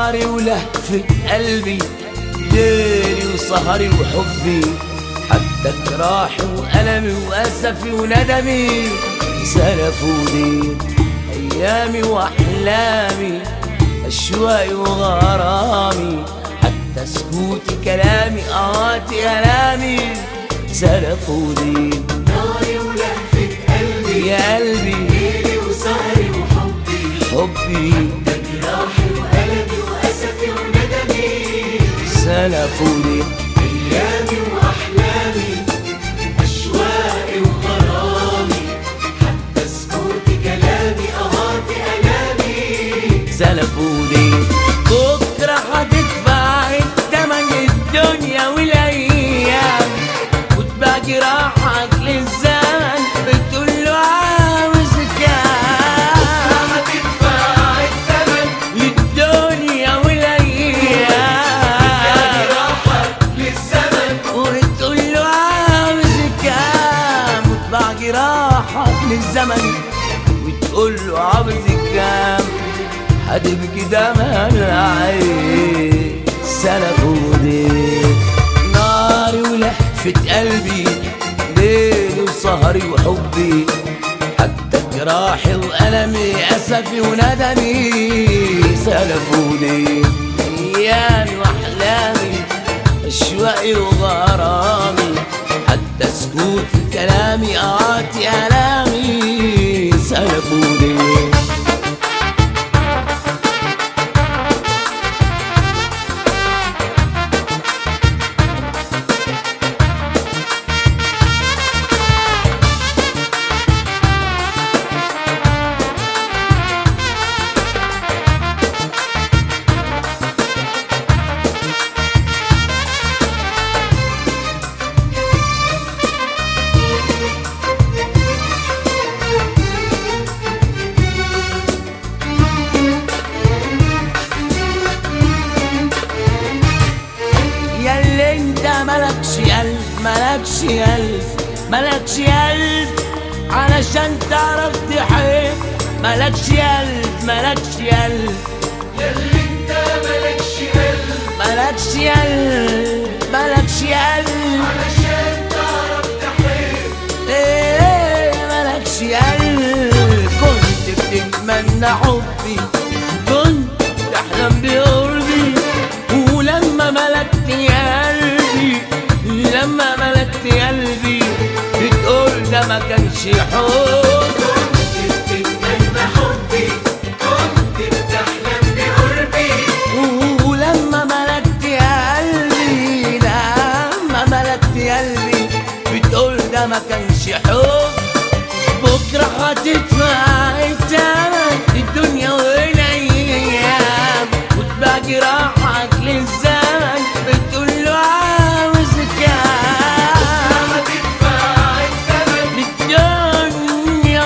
ناري ولهفة قلبي ليلي وسهري وحبي حتى جراحي وألمي وأسفي وندمي سلفوا لي أيامي وأحلامي أشواقي وغرامي حتى سكوتي كلامي آهاتي ألامي سلفوا لي ناري ولهفة قلبي يا قلبي ليلي وسهري وحبي حبي جراحي وألمي وأسفي وندمي سلفوا لي أيامي وأحلامي أشواقي وغرامي حتى سكوتي كلامي أهاتي ألامي سلفوا لي بكرة هتدفع التمن الدنيا والأيام وتبقى جراحك للزمن بتقول له عاوز كام هتدفع الثمن للدنيا والأيام جراحك للزمن وتقول له عاوز كام وتباع جراحك للزمن وتقول له عاوز كام هتبكي دمع العين سلفوا لي ناري ولهفة قلبي ليلي وسهري وحبي حتى جراحي وألمي أسفي وندمي سلفوا لي أيامي وأحلامي أشواقي وغرامي حتى سكوت كلامي آتي ألامي سلفوا لي يا اللي انت ملكش قلب ملكش قلب ملكش قلب علشان تعرف تحب ملكش قلب ملكش قلب ياللي انت مالكش قلب ملكش قلب ملكش قلب علشان تعرف تحب ايه ملكش قلب كنت بتتمنى حبي كنت تحلم بقربي ولما ملكت قلبي لما ملكت قلبي بتقول ده ما كانش حب كنت بتتمنى حبي كنت بتحلم بقربي ولما ملكت قلبي لما ملكت قلبي بتقول ده ما كانش حب بكرة هتدفع التمن الدنيا والأيام وتبقى جراحك للزمن بتقول له عاوز كام هتدفع الثمن للدنيا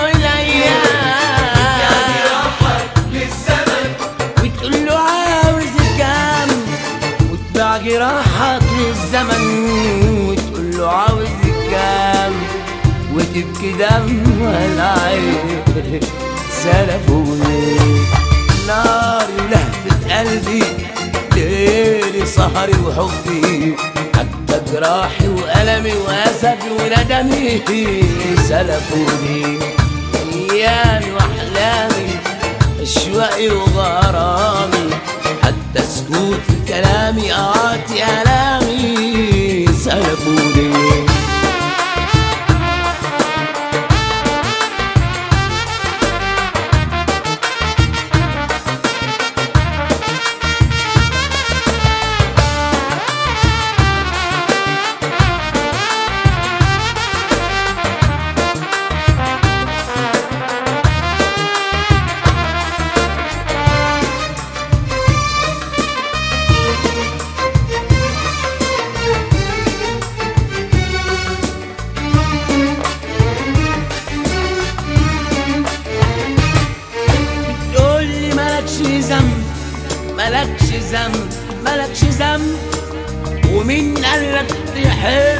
والأيام جراحك للزمن وتقول له عاوز كام وتباع جراحك للزمن وتقول له عاوز كام وتبكي دم العين سلفوني ناري ولهفة قلبي ليلي سهري وحبي حتى جراحي وألمي وأسفي وندمي سلفوني أيامي وأحلامي أشواقي وغرامي حتى سكوت كلامي آتي ألامي سلفوني بتقول لي مالكش ذنب مالكش ذنب مالكش ذنب ومين قالك تحب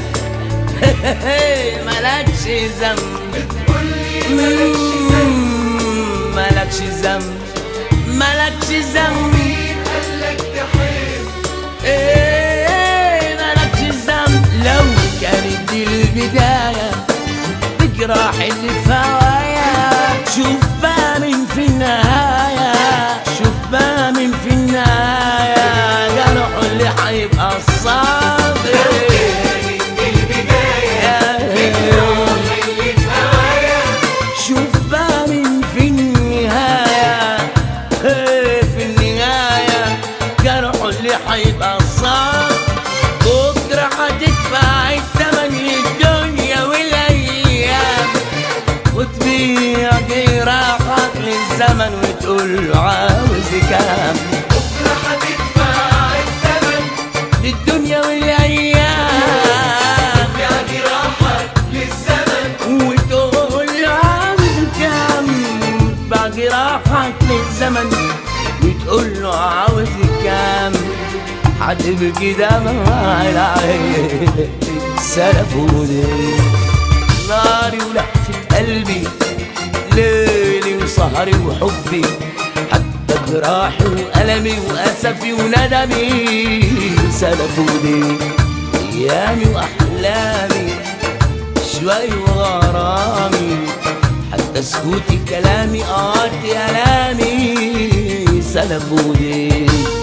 مالكش ذنب قولي مالكش ذنب مم، مالكش ذنب مالكش ذنب قالك يحب ايه مالكش ذنب لو كانت دي البداية تجرح اللي في هوايا شوف بقى من في النهاية شوف بقى من في النهاية جرحه اللي هيبقى الصابر كانت دي البداية اللي في هوايا شوف بقى من في النهاية إيه في النهاية جرحه اللي هيبقى صعب بكرة هتدفع التمن للدنيا والأيام وتبيع جراحك للزمن وتقول له عاوز كام بكرة هتدفع الثمن للدنيا والأيام يا جراحك للزمن وتقول له عاوز كام باقي راحك للزمن وتقول له عاوز كام هتبكي دمع العين سلفوني ناري ولهفة قلبي ليلي وسهري وحبي حتى جراحي وألمي وأسفي وندمي سلفوني أيامي وأحلامي شوي وغرامي حتى سكوتي كلامي قاطي ألامي سلبوني